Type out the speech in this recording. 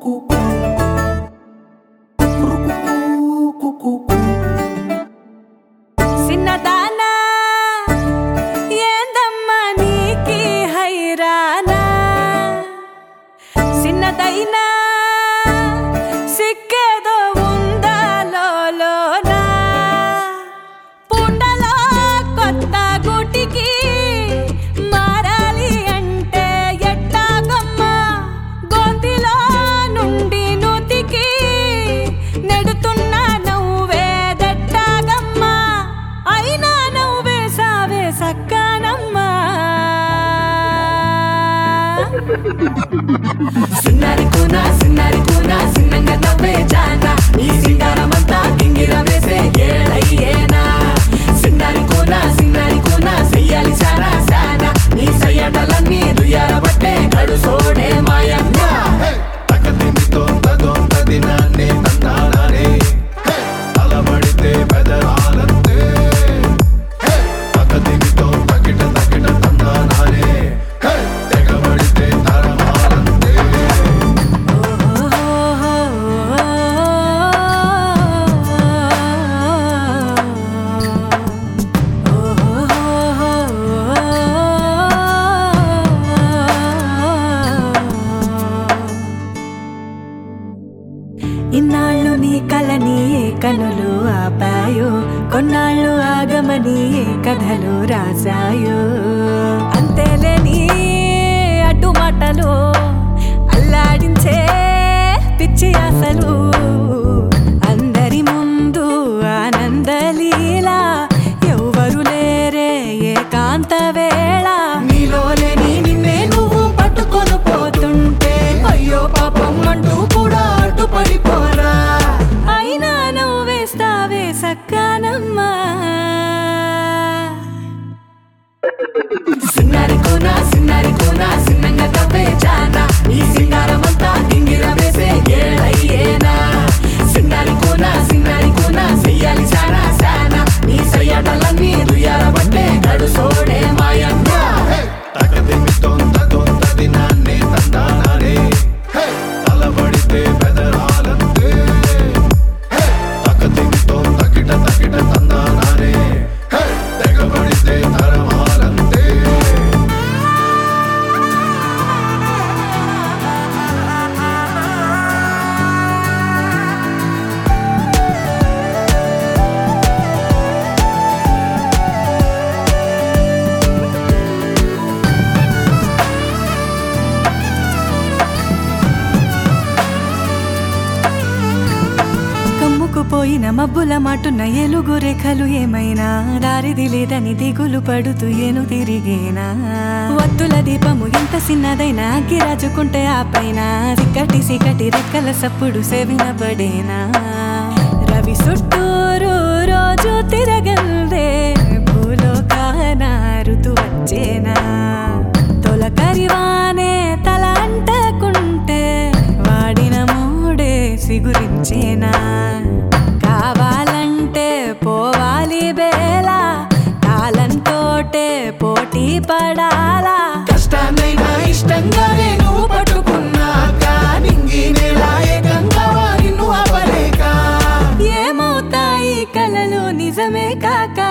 సిన్నదానా ఏందమ్మా నీకి హైరానా సిన్నదైనా సిక్కేదో ఉందా లోలోనా పుండలో కొత్త గుటికి మారాలి అంటే ఎట్టాగమ్మా గొంతిలో నుండి నూతికి నెడుతున్న నవ్వేదెట్టాగమ్మా అయినా నవ్వే సావే సక్కానమ్మా సిన్నారి కూనా సిన్నారి కూనా సిన్నంగా నవ్వే జానా ఈ సింగారమంతా గింగిర వేసే ఏడయ్యేనా సిన్నారి కూనా సిన్నారి కూనా చెయ్యాలి సారా సానా నీ సయ్యటలన్నీ దుయ్యారబట్టే గడు సోడే మాయన్నా తకదిమితో తదొంతదినాన్నే తందానానే అలబడితే బెదరాలంతే తకదిమితో తకిట తకిట తందానానే తెగబడితే తరమాలంతే ఇన్నాళ్ళు నీ కలని ఏ కనులు ఆపాయో కొన్నాళ్ళు ఆగమని ఏ కథలు రాశాయో అంతేలే నీ అడ్డు మాటలు అల్లాడించే పిచ్చి ఆశలు అందరి ముందు ఆనందలీలా ఎవ్వరు లేరే ఏకాంత వేళ నీలోనే నీ నిన్నే నువ్వు పట్టుకొని పోతుంటే అయ్యో పాపం అంటూ కూడా అడ్డుపడిపోరా అయినా నువ్వు వేస్తావే సక్కానమ్మా సిన్నారి కోనా సిన్నారి కోనా సిన్నంగా తవ్వే జానా ఈ సింగారమంతా గింగిర వేసే ఏడయ్యేనా సిన్నారి కోనా సిన్నారి కోనా చెయ్యాలి సానా సానా నీ సయ్యటలన్నీ దుయ్యారబట్టే గడు సోడే మాయన్నా తకదిమితో తదొంతదినాన్నే తందానానే అలబడితే బెదరాలంతే తకదిమితో తకిట తకిట తందానానే తెగబడితే తరమాలంతే కమ్ముకుపోయిన మబ్బుల మాటున్న ఎలుగు రేఖలు ఏమైనా దారిది లేదని దిగులు పడుతూ ఏను తిరిగేనా వత్తుల దీపము ఎంత చిన్నదైనా గిరాజుకుంటే ఆ పైన సిక్కటి సిక్కటి రెక్కల సప్పుడు సేవినబడేనా రవి చుట్టూరు రోజు తిరగల్దే భూలోకాన ఋతు వచ్చేనా తొలకరివానే తల అంటకుంటే వాడిన మూడే సిగురించేనా కావాలంటే పోవాలి బేలా కాలంతోటే పోటీ పడాలా కష్టాన్నైనా ఇష్టంగానే నువ్వు పట్టుకున్నాక నింగి నేల ఏకంగా వారి నువ్వు అవ్వలేక ఏమవుతాయి కలలు నిజమే కాక